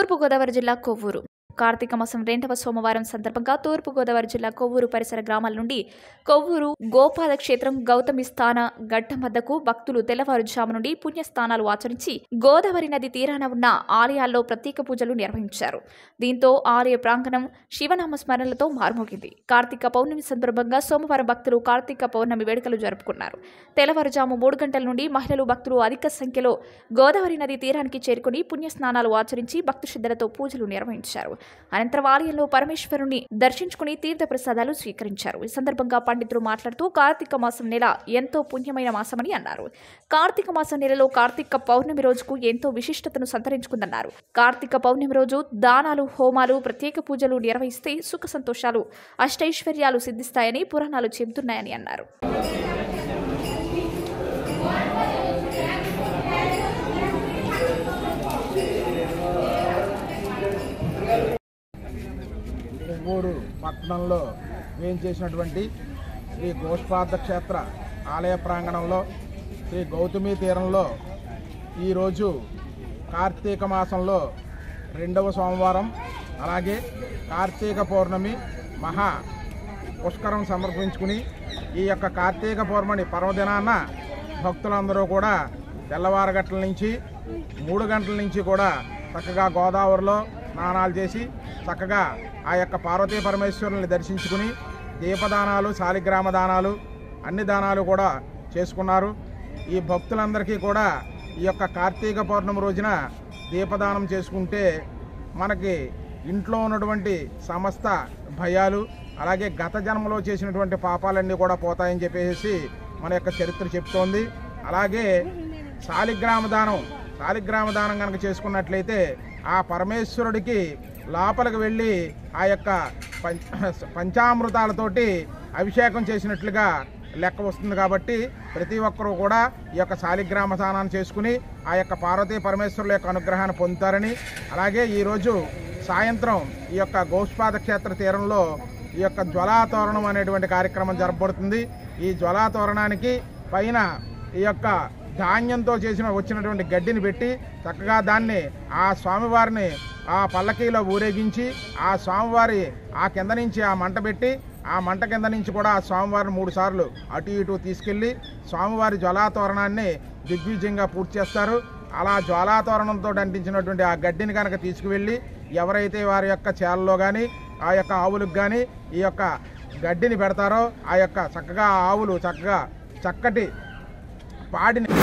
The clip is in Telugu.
తూర్పుగోదావరి జిల్లా కొవ్వూరు కార్తీక మాసం రెండవ సోమవారం సందర్భంగా తూర్పుగోదావరి జిల్లా కొవ్వూరు పరిసర గ్రామాల నుండి కొవ్వూరు గోపాల క్షేత్రం గౌతమి స్థాన గడ్డ మద్దకు భక్తులు తెల్లవారుజాము నుండి పుణ్యస్థానాలు ఆచరించి గోదావరి నది తీరాన ఉన్న ఆలయాల్లో ప్రత్యేక పూజలు నిర్వహించారు దీంతో ఆలయ ప్రాంగణం శివనామ స్మరణలతో మారుమోగింది కార్తీక పౌర్ణమి సందర్భంగా సోమవారం భక్తులు కార్తీక పౌర్ణమి వేడుకలు జరుపుకున్నారు తెల్లవారుజాము మూడు గంటల నుండి మహిళలు భక్తులు అధిక సంఖ్యలో గోదావరి నది తీరానికి చేరుకుని పుణ్యస్నానాలు ఆచరించి భక్తు శ్రద్ధలతో పూజలు నిర్వహించారు అనంతరం ఆలయంలో పరమేశ్వరుని దర్శించుకుని తీర్థ ప్రసాదాలు స్వీకరించారు ఈ సందర్భంగా పండితులు మాట్లాడుతూ కార్తీక మాసం నెల ఎంతో పుణ్యమైన మాసమని అన్నారు కార్తీక మాసం నెలలో కార్తీక పౌర్ణమి రోజుకు ఎంతో విశిష్టతను సంతరించుకుందన్నారు కార్తీక పౌర్ణమి రోజు దానాలు హోమాలు ప్రత్యేక పూజలు నిర్వహిస్తే సుఖ సంతోషాలు అష్టైశ్వర్యాలు సిద్ధిస్తాయని పురాణాలు చెబుతున్నాయని అన్నారు కొవ్వూరు పట్టణంలో వేం చేసినటువంటి శ్రీ గోష్పాద క్షేత్ర ఆలయ ప్రాంగణంలో శ్రీ గౌతమి తీరంలో ఈరోజు కార్తీక మాసంలో రెండవ సోమవారం అలాగే కార్తీక పౌర్ణమి మహా పుష్కరం సమర్పించుకుని ఈ యొక్క కార్తీక పౌర్ణమి పర్వదినాన భక్తులందరూ కూడా తెల్లవారగట్ల నుంచి మూడు గంటల నుంచి కూడా చక్కగా గోదావరిలో స్నానాలు చేసి చక్కగా ఆ యొక్క పార్వతీ పరమేశ్వరుల్ని దర్శించుకుని దీపదానాలు శాలిగ్రామ దానాలు అన్ని దానాలు కూడా చేసుకున్నారు ఈ భక్తులందరికీ కూడా ఈ యొక్క కార్తీక పౌర్ణమి రోజున దీపదానం చేసుకుంటే మనకి ఇంట్లో ఉన్నటువంటి సమస్త భయాలు అలాగే గత జన్మలో చేసినటువంటి పాపాలన్నీ కూడా పోతాయని చెప్పేసి మన యొక్క చరిత్ర చెప్తోంది అలాగే శాలిగ్రామ దానం శాలిగ్రామ దానం కనుక చేసుకున్నట్లయితే ఆ పరమేశ్వరుడికి లోపలికి వెళ్ళి ఆ యొక్క పంచ పంచామృతాలతోటి అభిషేకం చేసినట్లుగా లెక్క వస్తుంది కాబట్టి ప్రతి ఒక్కరూ కూడా ఈ యొక్క శాలిగ్రామ స్నానాన్ని చేసుకుని ఆ యొక్క పార్వతీ పరమేశ్వరుల యొక్క అనుగ్రహాన్ని పొందుతారని అలాగే ఈరోజు సాయంత్రం ఈ యొక్క గోష్పాద క్షేత్ర తీరంలో ఈ యొక్క జ్వలాతోరణం అనేటువంటి కార్యక్రమం జరపబడుతుంది ఈ జ్వలాతోరణానికి పైన ఈ యొక్క ధాన్యంతో చేసిన వచ్చినటువంటి గడ్డిని పెట్టి చక్కగా దాన్ని ఆ స్వామివారిని ఆ పల్లకీలో ఊరేగించి ఆ స్వామివారి ఆ కింద నుంచి ఆ మంట పెట్టి ఆ మంట కింద నుంచి కూడా ఆ స్వామివారిని మూడు సార్లు అటు ఇటు తీసుకెళ్ళి స్వామివారి జ్వలాతోరణాన్ని దిగ్విజయంగా పూర్తి చేస్తారు అలా జ్వాలాతోరణంతో అంటించినటువంటి ఆ గడ్డిని కనుక తీసుకువెళ్ళి ఎవరైతే వారి యొక్క చేలలో కానీ ఆ యొక్క ఆవులకు కానీ ఈ యొక్క గడ్డిని పెడతారో ఆ యొక్క చక్కగా ఆ ఆవులు చక్కగా చక్కటి పాడిని